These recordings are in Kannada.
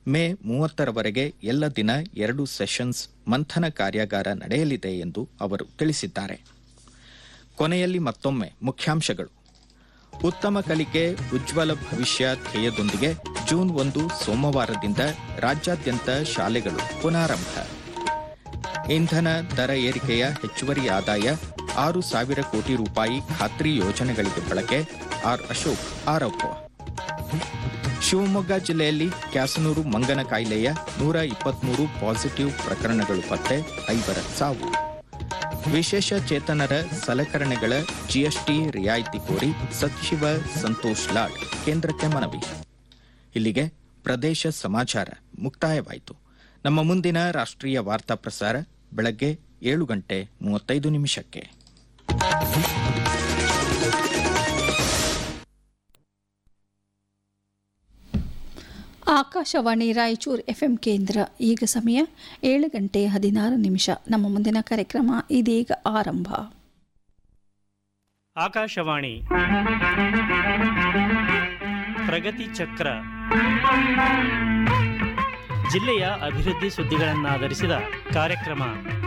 ಮೇ ಮೂವತ್ತರವರೆಗೆ ಎಲ್ಲ ದಿನ ಎರಡು ಸೆಷನ್ಸ್ ಮಂಥನ ಕಾರ್ಯಾಗಾರ ನಡೆಯಲಿದೆ ಎಂದು ಅವರು ತಿಳಿಸಿದ್ದಾರೆ ಕೊನೆಯಲ್ಲಿ ಮತ್ತೊಮ್ಮೆ ಮುಖ್ಯಾಂಶಗಳು ಉತ್ತಮ ಕಲಿಕೆ ಉಜ್ವಲ ಭವಿಷ್ಯ ಧ್ಯೇಯದೊಂದಿಗೆ ಜೂನ್ ಒಂದು ಸೋಮವಾರದಿಂದ ರಾಜ್ಯಾದ್ಯಂತ ಶಾಲೆಗಳು ಪುನಾರಂಭ ಇಂಧನ ದರ ಏರಿಕೆಯ ಹೆಚ್ಚುವರಿ ಆದಾಯ ಆರು ಸಾವಿರ ಕೋಟಿ ರೂಪಾಯಿ ಖಾತ್ರಿ ಯೋಜನೆಗಳಿಗೆ ಬಳಕೆ ಆರ್ ಅಶೋಕ್ ಆರೋಪ ಶಿವಮೊಗ್ಗ ಜಿಲ್ಲೆಯಲ್ಲಿ ಕ್ಯಾಸನೂರು ಮಂಗನ ಕಾಯಿಲೆಯ ನೂರ ಇಪ್ಪತ್ಮೂರು ಪಾಸಿಟಿವ್ ಪ್ರಕರಣಗಳು ಪತ್ತೆ ಐವರ ಸಾವು ವಿಶೇಷ ಚೇತನರ ಸಲಕರಣೆಗಳ ಜಿಎಸ್ಟಿ ರಿಯಾಯಿತಿ ಕೋರಿ ಸಚಿವ ಸಂತೋಷ್ ಲಾಡ್ ಕೇಂದ್ರಕ್ಕೆ ಮನವಿ ಇಲ್ಲಿಗೆ ಪ್ರದೇಶ ಸಮಾಚಾರ ಮುಕ್ತಾಯವಾಯಿತು ನಮ್ಮ ಮುಂದಿನ ರಾಷ್ಟ್ರೀಯ ವಾರ್ತಾ ಪ್ರಸಾರ ಬೆಳಗ್ಗೆ ಏಳು ಗಂಟೆ ಮೂವತ್ತೈದು ನಿಮಿಷಕ್ಕೆ ಆಕಾಶವಾಣಿ ರಾಯಚೂರು ಎಫ್ಎಂ ಕೇಂದ್ರ ಈಗ ಸಮಯ ಏಳು ಗಂಟೆ ಹದಿನಾರು ನಿಮಿಷ ನಮ್ಮ ಮುಂದಿನ ಕಾರ್ಯಕ್ರಮ ಇದೀಗ ಆರಂಭ ಆಕಾಶವಾಣಿ ಪ್ರಗತಿ ಚಕ್ರ ಜಿಲ್ಲೆಯ ಅಭಿವೃದ್ಧಿ ಸುದ್ದಿಗಳನ್ನಾಧರಿಸಿದ ಕಾರ್ಯಕ್ರಮ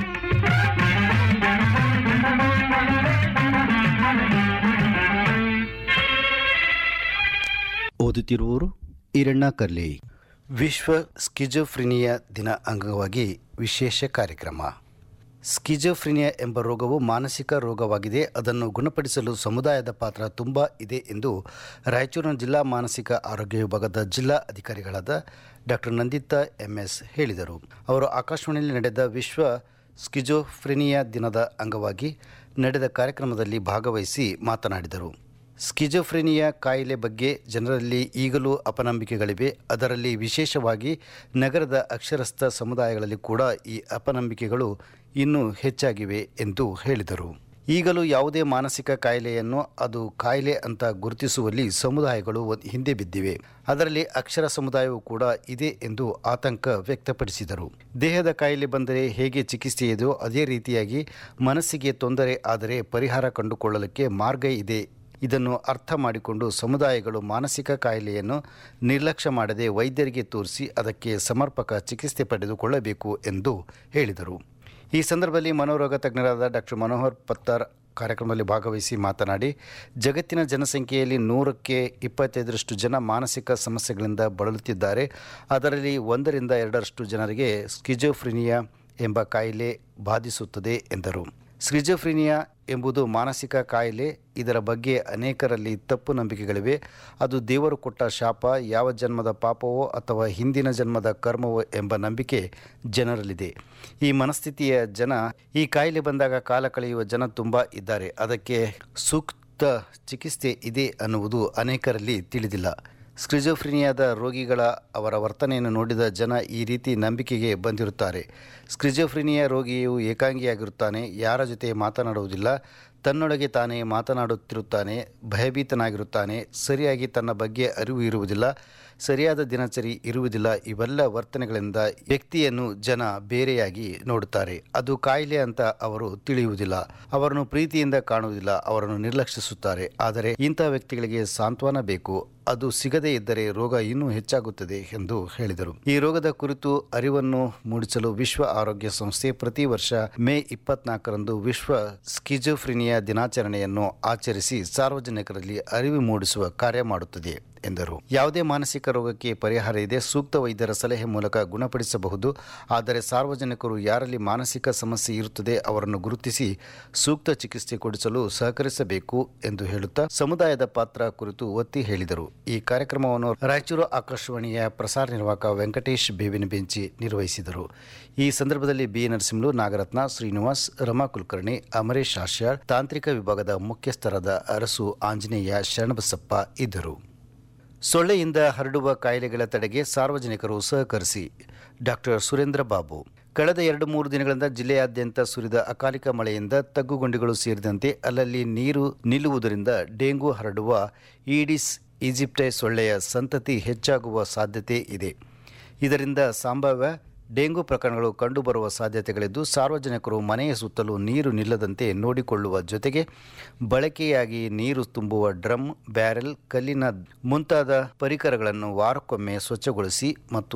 ಓದುತ್ತಿರುವವರು ಈರಣ್ಣ ಕರ್ಲಿ ವಿಶ್ವ ಸ್ಕಿಜೋಫ್ರಿನಿಯಾ ದಿನ ಅಂಗವಾಗಿ ವಿಶೇಷ ಕಾರ್ಯಕ್ರಮ ಸ್ಕಿಜೋಫ್ರಿನಿಯಾ ಎಂಬ ರೋಗವು ಮಾನಸಿಕ ರೋಗವಾಗಿದೆ ಅದನ್ನು ಗುಣಪಡಿಸಲು ಸಮುದಾಯದ ಪಾತ್ರ ತುಂಬ ಇದೆ ಎಂದು ರಾಯಚೂರಿನ ಜಿಲ್ಲಾ ಮಾನಸಿಕ ಆರೋಗ್ಯ ವಿಭಾಗದ ಜಿಲ್ಲಾ ಅಧಿಕಾರಿಗಳಾದ ಡಾಕ್ಟರ್ ನಂದಿತಾ ಎಂಎಸ್ ಹೇಳಿದರು ಅವರು ಆಕಾಶವಾಣಿಯಲ್ಲಿ ನಡೆದ ವಿಶ್ವ ಸ್ಕಿಜೋಫ್ರಿನಿಯಾ ದಿನದ ಅಂಗವಾಗಿ ನಡೆದ ಕಾರ್ಯಕ್ರಮದಲ್ಲಿ ಭಾಗವಹಿಸಿ ಮಾತನಾಡಿದರು ಸ್ಕಿಜೋಫ್ರೆನಿಯಾ ಕಾಯಿಲೆ ಬಗ್ಗೆ ಜನರಲ್ಲಿ ಈಗಲೂ ಅಪನಂಬಿಕೆಗಳಿವೆ ಅದರಲ್ಲಿ ವಿಶೇಷವಾಗಿ ನಗರದ ಅಕ್ಷರಸ್ಥ ಸಮುದಾಯಗಳಲ್ಲಿ ಕೂಡ ಈ ಅಪನಂಬಿಕೆಗಳು ಇನ್ನೂ ಹೆಚ್ಚಾಗಿವೆ ಎಂದು ಹೇಳಿದರು ಈಗಲೂ ಯಾವುದೇ ಮಾನಸಿಕ ಕಾಯಿಲೆಯನ್ನು ಅದು ಕಾಯಿಲೆ ಅಂತ ಗುರುತಿಸುವಲ್ಲಿ ಸಮುದಾಯಗಳು ಒಂದ್- ಹಿಂದೆ ಬಿದ್ದಿವೆ ಅದರಲ್ಲಿ ಅಕ್ಷರ ಸಮುದಾಯವೂ ಕೂಡ ಇದೆ ಎಂದು ಆತಂಕ ವ್ಯಕ್ತಪಡಿಸಿದರು ದೇಹದ ಕಾಯಿಲೆ ಬಂದರೆ ಹೇಗೆ ಚಿಕಿತ್ಸೆಯಿದೆಯೋ ಅದೇ ರೀತಿಯಾಗಿ ಮನಸ್ಸಿಗೆ ತೊಂದರೆ ಆದರೆ ಪರಿಹಾರ ಕಂಡುಕೊಳ್ಳಲಿಕ್ಕೆ ಮಾರ್ಗ ಇದೆ ಇದನ್ನು ಅರ್ಥ ಮಾಡಿಕೊಂಡು ಸಮುದಾಯಗಳು ಮಾನಸಿಕ ಕಾಯಿಲೆಯನ್ನು ನಿರ್ಲಕ್ಷ್ಯ ಮಾಡದೆ ವೈದ್ಯರಿಗೆ ತೋರಿಸಿ ಅದಕ್ಕೆ ಸಮರ್ಪಕ ಚಿಕಿತ್ಸೆ ಪಡೆದುಕೊಳ್ಳಬೇಕು ಎಂದು ಹೇಳಿದರು ಈ ಸಂದರ್ಭದಲ್ಲಿ ಮನೋರೋಗ ತಜ್ಞರಾದ ಡಾಕ್ಟರ್ ಮನೋಹರ್ ಪತ್ತಾರ್ ಕಾರ್ಯಕ್ರಮದಲ್ಲಿ ಭಾಗವಹಿಸಿ ಮಾತನಾಡಿ ಜಗತ್ತಿನ ಜನಸಂಖ್ಯೆಯಲ್ಲಿ ನೂರಕ್ಕೆ ಇಪ್ಪತ್ತೈದರಷ್ಟು ಜನ ಮಾನಸಿಕ ಸಮಸ್ಯೆಗಳಿಂದ ಬಳಲುತ್ತಿದ್ದಾರೆ ಅದರಲ್ಲಿ ಒಂದರಿಂದ ಎರಡರಷ್ಟು ಜನರಿಗೆ ಸ್ಕಿಜೋಫ್ರಿನಿಯಾ ಎಂಬ ಕಾಯಿಲೆ ಬಾಧಿಸುತ್ತದೆ ಎಂದರು ಸ್ಕಿಜೋಫ್ರಿನಿಯಾ ಎಂಬುದು ಮಾನಸಿಕ ಕಾಯಿಲೆ ಇದರ ಬಗ್ಗೆ ಅನೇಕರಲ್ಲಿ ತಪ್ಪು ನಂಬಿಕೆಗಳಿವೆ ಅದು ದೇವರು ಕೊಟ್ಟ ಶಾಪ ಯಾವ ಜನ್ಮದ ಪಾಪವೋ ಅಥವಾ ಹಿಂದಿನ ಜನ್ಮದ ಕರ್ಮವೋ ಎಂಬ ನಂಬಿಕೆ ಜನರಲ್ಲಿದೆ ಈ ಮನಸ್ಥಿತಿಯ ಜನ ಈ ಕಾಯಿಲೆ ಬಂದಾಗ ಕಾಲ ಕಳೆಯುವ ಜನ ತುಂಬ ಇದ್ದಾರೆ ಅದಕ್ಕೆ ಸೂಕ್ತ ಚಿಕಿತ್ಸೆ ಇದೆ ಅನ್ನುವುದು ಅನೇಕರಲ್ಲಿ ತಿಳಿದಿಲ್ಲ ಸ್ಕ್ರಿಜೋಫ್ರಿನಿಯಾದ ರೋಗಿಗಳ ಅವರ ವರ್ತನೆಯನ್ನು ನೋಡಿದ ಜನ ಈ ರೀತಿ ನಂಬಿಕೆಗೆ ಬಂದಿರುತ್ತಾರೆ ಸ್ಕ್ರಿಜೋಫ್ರಿನಿಯಾ ರೋಗಿಯು ಏಕಾಂಗಿಯಾಗಿರುತ್ತಾನೆ ಯಾರ ಜೊತೆ ಮಾತನಾಡುವುದಿಲ್ಲ ತನ್ನೊಳಗೆ ತಾನೇ ಮಾತನಾಡುತ್ತಿರುತ್ತಾನೆ ಭಯಭೀತನಾಗಿರುತ್ತಾನೆ ಸರಿಯಾಗಿ ತನ್ನ ಬಗ್ಗೆ ಅರಿವು ಇರುವುದಿಲ್ಲ ಸರಿಯಾದ ದಿನಚರಿ ಇರುವುದಿಲ್ಲ ಇವೆಲ್ಲ ವರ್ತನೆಗಳಿಂದ ವ್ಯಕ್ತಿಯನ್ನು ಜನ ಬೇರೆಯಾಗಿ ನೋಡುತ್ತಾರೆ ಅದು ಕಾಯಿಲೆ ಅಂತ ಅವರು ತಿಳಿಯುವುದಿಲ್ಲ ಅವರನ್ನು ಪ್ರೀತಿಯಿಂದ ಕಾಣುವುದಿಲ್ಲ ಅವರನ್ನು ನಿರ್ಲಕ್ಷಿಸುತ್ತಾರೆ ಆದರೆ ಇಂಥ ವ್ಯಕ್ತಿಗಳಿಗೆ ಸಾಂತ್ವನ ಬೇಕು ಅದು ಸಿಗದೇ ಇದ್ದರೆ ರೋಗ ಇನ್ನೂ ಹೆಚ್ಚಾಗುತ್ತದೆ ಎಂದು ಹೇಳಿದರು ಈ ರೋಗದ ಕುರಿತು ಅರಿವನ್ನು ಮೂಡಿಸಲು ವಿಶ್ವ ಆರೋಗ್ಯ ಸಂಸ್ಥೆ ಪ್ರತಿ ವರ್ಷ ಮೇ ಇಪ್ಪತ್ನಾಲ್ಕರಂದು ವಿಶ್ವ ಸ್ಕಿಜೋಫ್ರಿನಿಯಾ ದಿನಾಚರಣೆಯನ್ನು ಆಚರಿಸಿ ಸಾರ್ವಜನಿಕರಲ್ಲಿ ಅರಿವು ಮೂಡಿಸುವ ಕಾರ್ಯ ಮಾಡುತ್ತದೆ ಎಂದರು ಯಾವುದೇ ಮಾನಸಿಕ ರೋಗಕ್ಕೆ ಪರಿಹಾರ ಇದೆ ಸೂಕ್ತ ವೈದ್ಯರ ಸಲಹೆ ಮೂಲಕ ಗುಣಪಡಿಸಬಹುದು ಆದರೆ ಸಾರ್ವಜನಿಕರು ಯಾರಲ್ಲಿ ಮಾನಸಿಕ ಸಮಸ್ಯೆ ಇರುತ್ತದೆ ಅವರನ್ನು ಗುರುತಿಸಿ ಸೂಕ್ತ ಚಿಕಿತ್ಸೆ ಕೊಡಿಸಲು ಸಹಕರಿಸಬೇಕು ಎಂದು ಹೇಳುತ್ತಾ ಸಮುದಾಯದ ಪಾತ್ರ ಕುರಿತು ಒತ್ತಿ ಹೇಳಿದರು ಈ ಕಾರ್ಯಕ್ರಮವನ್ನು ರಾಯಚೂರು ಆಕಾಶವಾಣಿಯ ಪ್ರಸಾರ ನಿರ್ವಾಹಕ ವೆಂಕಟೇಶ್ ಬೇವಿನ ಬೆಂಚಿ ನಿರ್ವಹಿಸಿದರು ಈ ಸಂದರ್ಭದಲ್ಲಿ ಬಿ ನರಸಿಂಹಲು ನಾಗರತ್ನ ಶ್ರೀನಿವಾಸ್ ರಮಾ ಕುಲಕರ್ಣಿ ಅಮರೇಶ್ ಆಶ್ಯಾಳ್ ತಾಂತ್ರಿಕ ವಿಭಾಗದ ಮುಖ್ಯಸ್ಥರಾದ ಅರಸು ಆಂಜನೇಯ ಶರಣಬಸಪ್ಪ ಇದ್ದರು ಸೊಳ್ಳೆಯಿಂದ ಹರಡುವ ಕಾಯಿಲೆಗಳ ತಡೆಗೆ ಸಾರ್ವಜನಿಕರು ಸಹಕರಿಸಿ ಡಾಕ್ಟರ್ ಸುರೇಂದ್ರ ಬಾಬು ಕಳೆದ ಎರಡು ಮೂರು ದಿನಗಳಿಂದ ಜಿಲ್ಲೆಯಾದ್ಯಂತ ಸುರಿದ ಅಕಾಲಿಕ ಮಳೆಯಿಂದ ತಗ್ಗುಗುಂಡಿಗಳು ಸೇರಿದಂತೆ ಅಲ್ಲಲ್ಲಿ ನೀರು ನಿಲ್ಲುವುದರಿಂದ ಡೆಂಗು ಹರಡುವ ಈಡಿಸ್ ಈಜಿಪ್ಟೆ ಸೊಳ್ಳೆಯ ಸಂತತಿ ಹೆಚ್ಚಾಗುವ ಸಾಧ್ಯತೆ ಇದೆ ಇದರಿಂದ ಸಂಭಾವ್ಯ ಡೆಂಗು ಪ್ರಕರಣಗಳು ಕಂಡುಬರುವ ಸಾಧ್ಯತೆಗಳಿದ್ದು ಸಾರ್ವಜನಿಕರು ಮನೆಯ ಸುತ್ತಲೂ ನೀರು ನಿಲ್ಲದಂತೆ ನೋಡಿಕೊಳ್ಳುವ ಜೊತೆಗೆ ಬಳಕೆಯಾಗಿ ನೀರು ತುಂಬುವ ಡ್ರಮ್ ಬ್ಯಾರೆಲ್ ಕಲ್ಲಿನ ಮುಂತಾದ ಪರಿಕರಗಳನ್ನು ವಾರಕ್ಕೊಮ್ಮೆ ಸ್ವಚ್ಛಗೊಳಿಸಿ ಮತ್ತು